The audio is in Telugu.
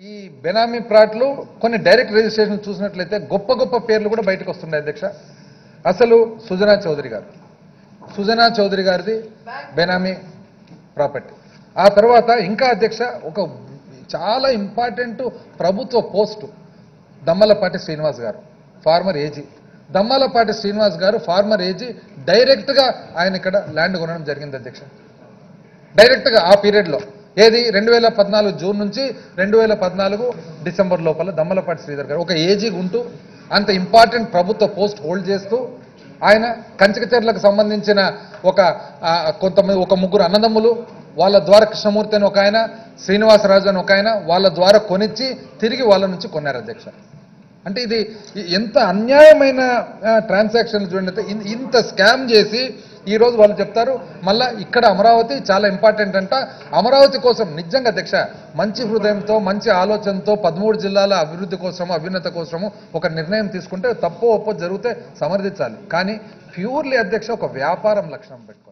ఈ బెనామీ ప్లాట్లు కొన్ని డైరెక్ట్ రిజిస్ట్రేషన్ చూసినట్లయితే గొప్ప గొప్ప పేర్లు కూడా బయటకు వస్తున్నాయి అధ్యక్ష అసలు సుజనా చౌదరి గారు సుజనా చౌదరి గారిది బెనామీ ప్రాపర్టీ ఆ తర్వాత ఇంకా అధ్యక్ష ఒక చాలా ఇంపార్టెంట్ ప్రభుత్వ పోస్టు దమ్మలపాటి శ్రీనివాస్ గారు ఫార్మర్ ఏజీ దమ్మలపాటి శ్రీనివాస్ గారు ఫార్మర్ ఏజీ డైరెక్ట్గా ఆయన ఇక్కడ ల్యాండ్ కొనడం జరిగింది అధ్యక్ష డైరెక్ట్గా ఆ పీరియడ్లో ఏది రెండు వేల పద్నాలుగు జూన్ నుంచి రెండు వేల పద్నాలుగు డిసెంబర్ లోపల దమ్మలపాటి శ్రీధర్ గారు ఒక ఏజీ ఉంటూ అంత ఇంపార్టెంట్ ప్రభుత్వ పోస్ట్ హోల్డ్ చేస్తూ ఆయన కంచకచర్లకు సంబంధించిన ఒక ఆ, కొంతమంది ఒక ముగ్గురు అన్నదమ్ములు వాళ్ళ ద్వారా కృష్ణమూర్తి అని ఒక ఆయన శ్రీనివాసరాజు అని ఒక ఆయన వాళ్ళ ద్వారా కొనిచ్చి తిరిగి వాళ్ళ నుంచి కొన్నారు అధ్యక్ష అంటే ఇది ఇ- ఎంత అన్యాయమైన ట్రాన్సాక్షన్ చూడండి ఇన్- ఇంత స్కామ్ చేసి ఈ రోజు వాళ్ళు చెప్తారు మళ్ళా ఇక్కడ అమరావతి చాలా ఇంపార్టెంట్ అంట అమరావతి కోసం నిజంగా అధ్యక్ష మంచి హృదయంతో మంచి ఆలోచనతో పదమూడు జిల్లాల అభివృద్ధి కోసము అభ్యున్నత కోసము ఒక నిర్ణయం తీసుకుంటే తప్పో ఒప్పో జరిగితే సమర్థించాలి కానీ ప్యూర్లీ అధ్యక్ష ఒక వ్యాపారం లక్షణం పెట్టుకోవాలి